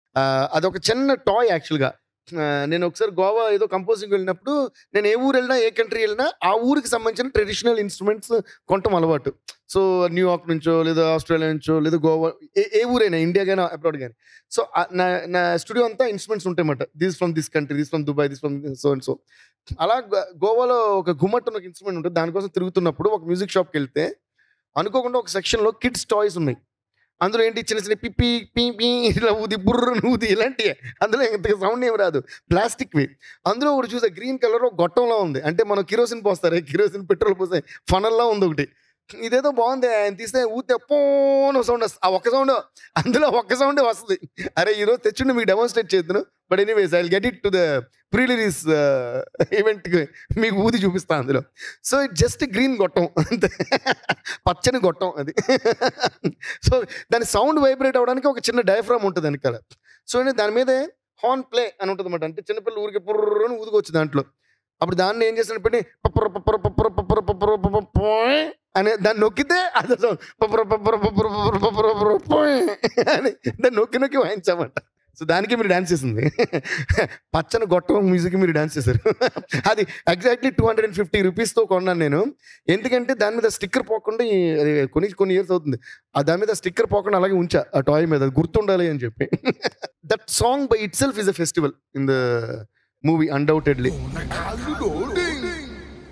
ఆ, అదొక చిన్న టాయ్ యాక్చువల్గా నేను ఒకసారి గోవా ఏదో కంపోజింగ్ వెళ్ళినప్పుడు నేను ఏ ఊరు వెళ్ళినా ఏ కంట్రీ వెళ్ళినా ఆ ఊరికి సంబంధించిన ట్రెడిషనల్ ఇన్స్ట్రుమెంట్స్ కొనటం అలవాటు సో న్యూయార్క్ నుంచో లేదా ఆస్ట్రేలియా నుంచో లేదా గోవా ఏ ఏ ఊరైనా ఇండియా కానీ అబ్రాడ్ కానీ సో నా నా స్టూడియో అంతా ఇన్స్ట్రుమెంట్స్ ఉంటాయన్నమాట this from this country this from Dubai this from so and so అలా గో- గోవాలో ఒక గుమ్మట్ ఒక ఇన్స్ట్రుమెంట్ ఉంటుంది దానికోసం తిరుగుతున్నప్పుడు ఒక మ్యూజిక్ షాప్కి వెళ్తే అనుకోకుండా ఒక సెక్షన్లో కిడ్స్ టాయ్స్ ఉన్నాయి అందులో ఏంటి చిన్న చిన్న పిప్పి పీ పీ ఇలా ఊది బుర్ర ఊది ఇలాంటివి అందులో ఇంత సౌండ్ ఏమి రాదు ప్లాస్టిక్వి అందులో ఒకటి చూసే గ్రీన్ కలర్ ఒక గొట్టంలా ఉంది అంటే మనం కిరోసిన్ పోస్తారు కిరోసిన్ పెట్రోల్ పోస్తే ఫనల్లా ఉంది ఒకటి ఇదేదో బాగుంది ఆయన తీస్తే ఊతే పోను సౌండ్ వస్తుంది ఆ ఒక్క సౌండ్ అందులో ఒక్క సౌండే వస్తుంది అరే ఈరోజు తెచ్చుండి మీకు డెమాన్స్ట్రేట్ చేద్దాను but anyways I get it to the pre release ఈవెంట్కి మీకు ఊది చూపిస్తాను అందులో సో ఇట్ జస్ట్ గ్రీన్ గొట్టం అంతే పచ్చని గొట్టం అది సో దాని సౌండ్ వైబ్రేట్ అవ్వడానికి ఒక చిన్న డయాఫ్రామ్ ఉంటుంది వెనకాల సో నేను దాని మీదే హార్న్ ప్లే అని ఉంటుంది అనమాట అంటే చిన్నపిల్లలు ఊరికి పుర్రని ఊదుకోవచ్చు దాంట్లో అప్పుడు దాన్ని ఏం చేస్తాను పెట్టి పప్పర పప్పర పప్పర పప్పర పప్పర పప్పర పోయ్ అనే దాన్ని నొక్కితే అది sound పప్పర పప్పర పప్పర పప్పర పప్పర పప్పర పోయ్ అని దాన్ని నొక్కి నొక్కి వాయించామంట సో దానికి మీరు డాన్స్ చేసింది పచ్చని గొట్టం మ్యూజిక్ మీరు డాన్స్ చేశారు అది exactly two hundred and fifty రూపీస్తో కొన్నాను నేను ఎందుకంటే దాని మీద స్టిక్కర్ పోకుండా ఈ- అది కొన్ని కొన్ని ఇయర్స్ అవుతుంది ఆ దాని మీద స్టిక్కర్ పోకుండా అలాగే ఉంచా ఆ టాయ్ మీద అది గుర్తుండాలి అని చెప్పి that song by itself is a festival in the movie undoubtedly అల్లుడో